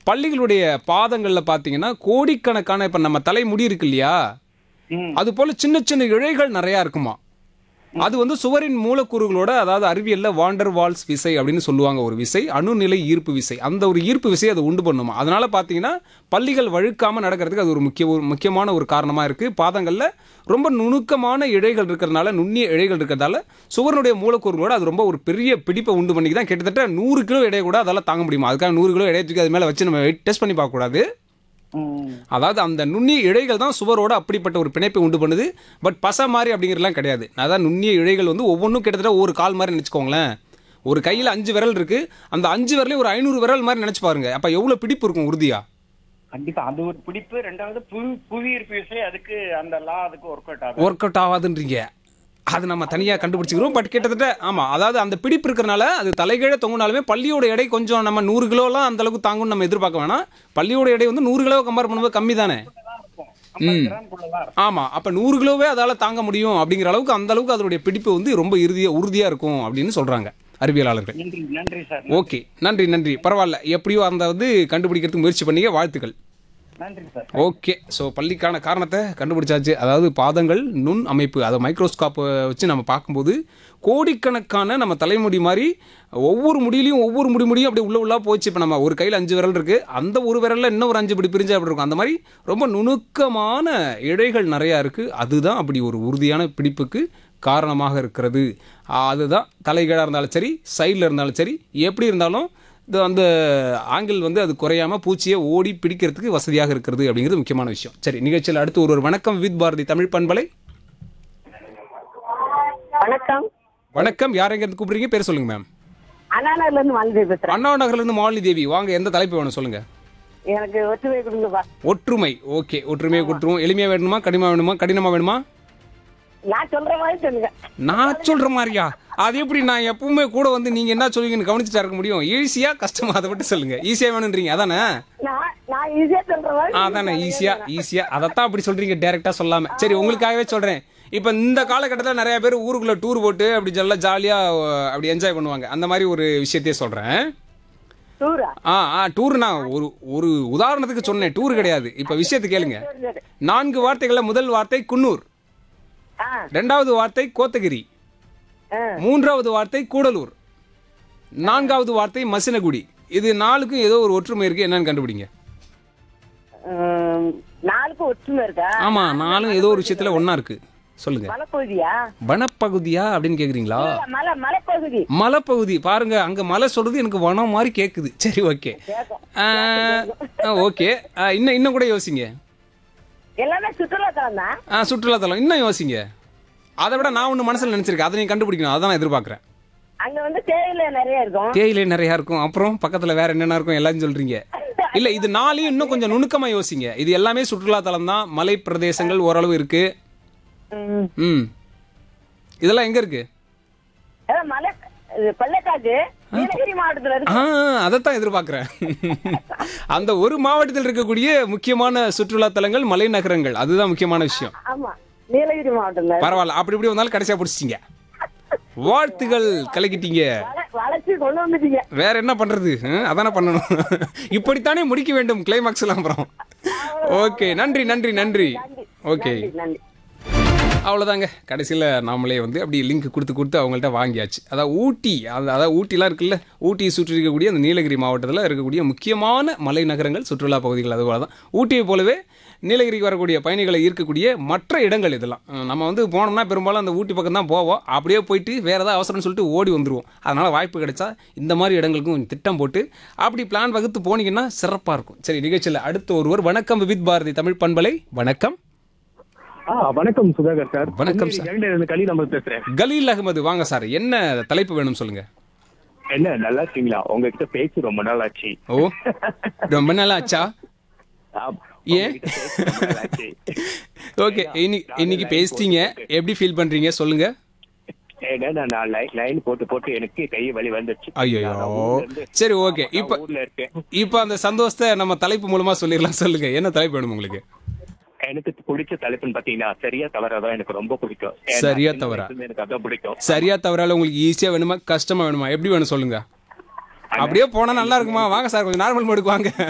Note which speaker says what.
Speaker 1: பள்ளிகளுடைய பாதங்களில் பார்த்தீங்கன்னா கோடிக்கணக்கான இப்போ நம்ம தலைமுடி இருக்கு இல்லையா
Speaker 2: ம்.
Speaker 1: அது போல சின்ன சின்ன இழைகள் நிறையா இருக்குமா அது வந்து சுவரின் மூலக்கூறுகளோட அதாவது அறிவியல்ல வாண்டர் வால்ஸ் விசை அப்படின்னு சொல்லுவாங்க ஒரு விசை அணுநிலை ஈர்ப்பு விசை அந்த ஒரு ஈர்ப்பு விசை அதை உண்டு பண்ணுமா அதனால பார்த்தீங்கன்னா பள்ளிகள் வழுக்காம நடக்கிறதுக்கு அது ஒரு முக்கிய ஒரு முக்கியமான ஒரு காரணமா இருக்கு பாதங்கள்ல ரொம்ப நுணுக்கமான இழைகள் இருக்கிறதுனால நுண்ணிய இழைகள் இருக்கிறதால சுவரனுடைய மூலக்கூறுகளோட அது ரொம்ப ஒரு பெரிய பிடிப்பை உண்டு பண்ணி தான் கிட்டத்தட்ட நூறு கிலோ எடை கூட அதால தாங்க முடியுமா அதுக்காக நூறு கிலோ எடையை தூக்கி அது மேலே வச்சு நம்ம டெஸ்ட் பண்ணி பார்க்கக்கூடாது
Speaker 2: ம்.
Speaker 1: அதாவது அந்த நுண்ணிய இழைகள் தான் சுவரோட அப்படிப்பட்ட ஒரு பிணைப்பை உண்டு பண்ணுது பட் பசை மாதிரி அப்படிங்கிறதுலாம் கிடையாது அதான் நுண்ணிய இழைகள் வந்து ஒவ்வொன்றும் கிட்டத்தட்ட ஒரு கால் மாதிரி நினச்சிக்கோங்களேன் ஒரு கையில் அஞ்சு விரல் இருக்கு அந்த அஞ்சு விரலையும் ஒரு ஐநூறு விரல் மாதிரி நினச்சி பாருங்க அப்போ எவ்வளோ பிடிப்பு இருக்கும் உறுதியா
Speaker 2: கண்டிப்பா அது ஒரு பிடிப்பு ரெண்டாவது புவி புவியீர்ப்பு விசை அதுக்கு அந்த லா அதுக்கு ஒர்க் அவுட் ஆகும்
Speaker 1: ஒர்க் அவுட் ஆகாதுன்றீங்க அது நம்ம தனியாக கண்டுபிடிச்சிக்கிறோம் பட் கிட்டத்தட்ட ஆமாம் அதாவது அந்த பிடிப்பு இருக்கிறனால அது தலைகீழ தொங்குனாலுமே பள்ளியோட எடை கொஞ்சம் நம்ம நூறு கிலோலாம் அந்த அளவுக்கு தாங்கும்னு நம்ம எதிர்பார்க்க வேணாம் பள்ளியோட எடை வந்து நூறு கிலோ கம்பேர் பண்ணும்போது கம்மி தானே
Speaker 2: தான் இருக்கும் ஐம்பது கிராம்குள்ளதான் இருக்கும்
Speaker 1: ஆமா அப்ப நூறு கிலோவே அதால தாங்க முடியும் அப்படிங்கிற அளவுக்கு அந்த அளவுக்கு அதனுடைய பிடிப்பு வந்து ரொம்ப இறுதியா உறுதியா இருக்கும் அப்படின்னு சொல்றாங்க அறிவியலாளர்கள்
Speaker 2: நன்றி நன்றி சார்
Speaker 1: ஓகே நன்றி நன்றி பரவாயில்ல எப்படியோ அந்த வந்து கண்டுபிடிக்கிறதுக்கு முயற்சி பண்ணீங்க வாழ்த்துக்கள்
Speaker 2: நன்றி சார்
Speaker 1: ஓகே ஸோ பள்ளிக்கான காரணத்தை கண்டுபிடிச்சாச்சு அதாவது பாதங்கள் நுண் அமைப்பு அதை மைக்ரோஸ்காப்பை வச்சு நம்ம பார்க்கும்போது கோடிக்கணக்கான நம்ம தலைமுடி மாதிரி ஒவ்வொரு முடியிலையும் ஒவ்வொரு முடி முடியும் அப்படி உள்ள உள்ளா போச்சு இப்போ நம்ம ஒரு கையில் அஞ்சு விரல் இருக்குது அந்த ஒரு விரலில் இன்னும் ஒரு அஞ்சு இப்படி பிரிஞ்சு அப்படி இருக்கும் அந்த மாதிரி ரொம்ப நுணுக்கமான இழைகள் நிறையா இருக்குது அதுதான் அப்படி ஒரு உறுதியான பிடிப்புக்கு காரணமாக இருக்கிறது அதுதான் தலைகீழாக இருந்தாலும் சரி சைடில் இருந்தாலும் சரி எப்படி இருந்தாலும் இது அந்த ஆங்கிள் வந்து அது குறையாம பூச்சியை ஓடி பிடிக்கிறதுக்கு வசதியாக இருக்கிறது அப்படிங்கிறது முக்கியமான விஷயம் சரி நிகழ்ச்சியில் அடுத்து ஒரு ஒரு வணக்கம் வித் பாரதி தமிழ் பண்பலை
Speaker 3: வணக்கம்
Speaker 1: வணக்கம் யார் எங்க இருந்து கூப்பிடுறீங்க பேர் சொல்லுங்க மேம்
Speaker 3: அண்ணாநகர்ல இருந்து மாலதி பேசுறேன்
Speaker 1: அண்ணா நகர்ல இருந்து மாலினி தேவி வாங்க எந்த தலைப்பு வேணும் சொல்லுங்க
Speaker 3: எனக்கு ஒற்றுமை கொடுங்கப்பா
Speaker 1: ஒற்றுமை ஓகே ஒற்றுமையை கொடுத்துருவோம் எளிமையா வேணுமா கடினமா வேணுமா கடினமா வேணுமா
Speaker 3: நான் சொல்ற மாதிரி சொல்லுங்க
Speaker 1: நான் சொல்ற மாதிரியா அது எப்படி நான் எப்பவுமே கூட வந்து நீங்க என்ன சொல்லுவீங்கன்னு கவனிச்சுட்டா இருக்க முடியும் ஈஸியா கஷ்டமா அதை மட்டும் சொல்லுங்க ஈஸியா வேணுன்றீங்க அதானே
Speaker 3: நான் நான் ஈஸியா சொல்ற மாதிரி
Speaker 1: அதானே ஈஸியா ஈஸியா அதைத்தான் அப்படி சொல்றீங்க டைரக்டா சொல்லாம சரி உங்களுக்காகவே சொல்றேன் இப்போ இந்த காலகட்டத்தில் நிறைய பேர் ஊருக்குள்ள டூர் போட்டு அப்படி நல்லா ஜாலியா அப்படி என்ஜாய் பண்ணுவாங்க அந்த மாதிரி ஒரு விஷயத்தையே சொல்றேன்
Speaker 3: டூரா
Speaker 1: ஆ ஆ டூர் நான் ஒரு ஒரு உதாரணத்துக்கு சொன்னேன் டூர் கிடையாது இப்போ விஷயத்தை கேளுங்க
Speaker 3: சரி சரி
Speaker 1: நான்கு வார்த்தைகள்ல முதல் வார்த்தை குன்னூர்
Speaker 3: ஆ
Speaker 1: ரெண்டாவது வார்த்தை கோத்தகிரி
Speaker 3: ஆ.
Speaker 1: மூன்றாவது வார்த்தை கூடலூர் நான்காவது வார்த்தை மசினகுடி இது நாலுக்கும் ஏதோ ஒரு ஒற்றுமை இருக்கு என்னன்னு கண்டுபிடிங்க
Speaker 3: உம், நாளுக்கு ஒற்றுமை இருக்கா
Speaker 1: ஆமா நாலும் ஏதோ ஒரு விஷயத்துல ஒண்ணா இருக்கு சொல்லுங்க
Speaker 3: மலைப்பகுதியா
Speaker 1: வனப்பகுதியா அப்படின்னு கேக்குறீங்களா
Speaker 3: இல்ல, மலை மலைப்பகுதி
Speaker 1: மலைப்பகுதி பாருங்க அங்க மலை சொல்றது எனக்கு வனம் மாதிரி கேக்குது சரி ஓகே ஓகே இன்னும் இன்னும் கூட யோசிங்க
Speaker 3: எல்லாமே சுற்றுலாத்தலம் தான்
Speaker 1: ஆ, சுற்றுலாத்தலம் இன்னும் யோசிங்க அதை விட நான் ஒன்று மனசுல நினைச்சிருக்கேன் அதை நீங்க கண்டுபிடிக்கணும் அதான் நான் எதிர்பார்க்கறேன்
Speaker 3: அங்க வந்து தேயிலை நிறைய இருக்கும்
Speaker 1: தேயிலை நிறையா இருக்கும் அப்புறம் பக்கத்துல வேற என்னென்ன இருக்கும் எல்லாரும் சொல்றீங்க இல்ல இது நாளையும் இன்னும் கொஞ்சம் நுணுக்கமா யோசிங்க இது எல்லாமே சுற்றுலாத்தலம் தான் மலை பிரதேசங்கள் ஓரளவு இருக்கு
Speaker 3: உம்,
Speaker 1: ம் இதெல்லாம் எங்க இருக்கு
Speaker 3: அதான் மலை இது பள்ளக்காட்டு நீலகிரி மாவட்டத்துல இருக்கு
Speaker 1: ஆ அதைத்தான் எதிர்பார்க்குறேன் அந்த ஒரு மாவட்டத்தில் இருக்கக்கூடிய முக்கியமான சுற்றுலாத்தலங்கள் மலை நகரங்கள் அதுதான் முக்கியமான விஷயம்
Speaker 3: ஆமா நீலகிரி மாவட்டத்துல இருக்கு.
Speaker 1: பரவாயில்ல அப்படி இப்படி வந்தாலும் கடைசியா பிடிச்சிட்டீங்க வாழ்த்துகள் கலக்கிட்டீங்க
Speaker 3: வள- வளைச்சு கொண்டு வந்துட்டீங்க
Speaker 1: வேற என்ன பண்றது ஹம், அதானே பண்ணணும் இப்படித்தானே முடிக்க வேண்டும் கிளைமாக்ஸ்லாம் அப்புறம் ஓகே நன்றி நன்றி நன்றி ஓகே
Speaker 3: நன்றி, நன்றி
Speaker 1: அவ்வளோதாங்க கடைசியில் நாமளே வந்து அப்படி லிங்க் கொடுத்து கொடுத்து அவங்கள்ட்ட வாங்கியாச்சு அதாவது ஊட்டி அந்த அதாவது ஊட்டிலாம் இருக்குல்ல ஊட்டியை சுற்றி இருக்கக்கூடிய அந்த நீலகிரி மாவட்டத்தில் இருக்கக்கூடிய முக்கியமான மலை நகரங்கள் சுற்றுலா பகுதிகள் அது போல தான் ஊட்டியை போலவே நீலகிரிக்கு வரக்கூடிய பயணிகளை ஈர்க்கக்கூடிய மற்ற இடங்கள் இதெல்லாம் அஹ் நம்ம வந்து போனோம்னா பெரும்பாலும் அந்த ஊட்டி பக்கம் தான் போவோம் அப்படியே போயிட்டு வேறு ஏதாவது அவசரம்னு சொல்லிட்டு ஓடி வந்துருவோம் அதனால் வாய்ப்பு கிடைச்சா இந்த மாதிரி இடங்களுக்கும் கொஞ்சம் திட்டம் போட்டு அப்படி பிளான் வகுத்து போனீங்கன்னா சிறப்பாக இருக்கும் சரி நிகழ்ச்சியில் அடுத்த ஒருவர் வணக்கம் வித் பாரதி தமிழ் பண்பலை வணக்கம்
Speaker 4: ஆ வணக்கம் சுதாகர் சார்
Speaker 1: வணக்கம் சார்.
Speaker 4: இருந்து கலி நம்ம பேசுறேன்
Speaker 1: கலீல் அகமது வாங்க சார் என்ன தலைப்பு வேணும் சொல்லுங்க
Speaker 4: என்ன நல்லா இருக்கீங்களா உங்ககிட்ட பேசி ரொம்ப நாள் ஆச்சு
Speaker 1: ஓ ரொம்ப நாள் ஆச்சா
Speaker 4: ஆமா,
Speaker 1: ஏன்?
Speaker 4: உங்ககிட்ட பேசி ரொம்ப நாள் ஆச்சு.
Speaker 1: ஓகே இன்னைக்கு இன்னைக்கு பேசிட்டீங்க எப்படி ஃபீல் பண்றீங்க சொல்லுங்க
Speaker 4: ஏன்னா நான் லைன் லைன் போட்டு போட்டு எனக்கு கை வலி வந்துருச்சு
Speaker 1: ஐயோ
Speaker 4: நான் ஊர்ல இருந்து-
Speaker 1: சரி ஓகே
Speaker 4: நான்
Speaker 1: இப்ப
Speaker 4: ஊர்ல இருக்கேன்
Speaker 1: இப்ப அந்த சந்தோஷத்தை நம்ம தலைப்பு மூலமா சொல்லிடலாம் சொல்லுங்க என்ன தலைப்பு வேணும் உங்களுக்கு
Speaker 4: எனக்கு பிடிச்ச தலைப்புன்னு பாத்தீங்கன்னா சரியா தவறாதான் எனக்கு ரொம்ப பிடிக்கும் ஏன்னா
Speaker 1: சரியா
Speaker 4: சின்ன
Speaker 1: தவறா?
Speaker 4: வயசுல இருந்து எனக்கு அதான் பிடிக்கும்
Speaker 1: சரியா தவறால உங்களுக்கு ஈஸியா வேணுமா கஷ்டமா வேணுமா எப்படி வேணும் சொல்லுங்க அப்படியே போனா நல்லா இருக்குமா வாங்க சார் கொஞ்சம் நார்மல் மோடுக்கு வாங்க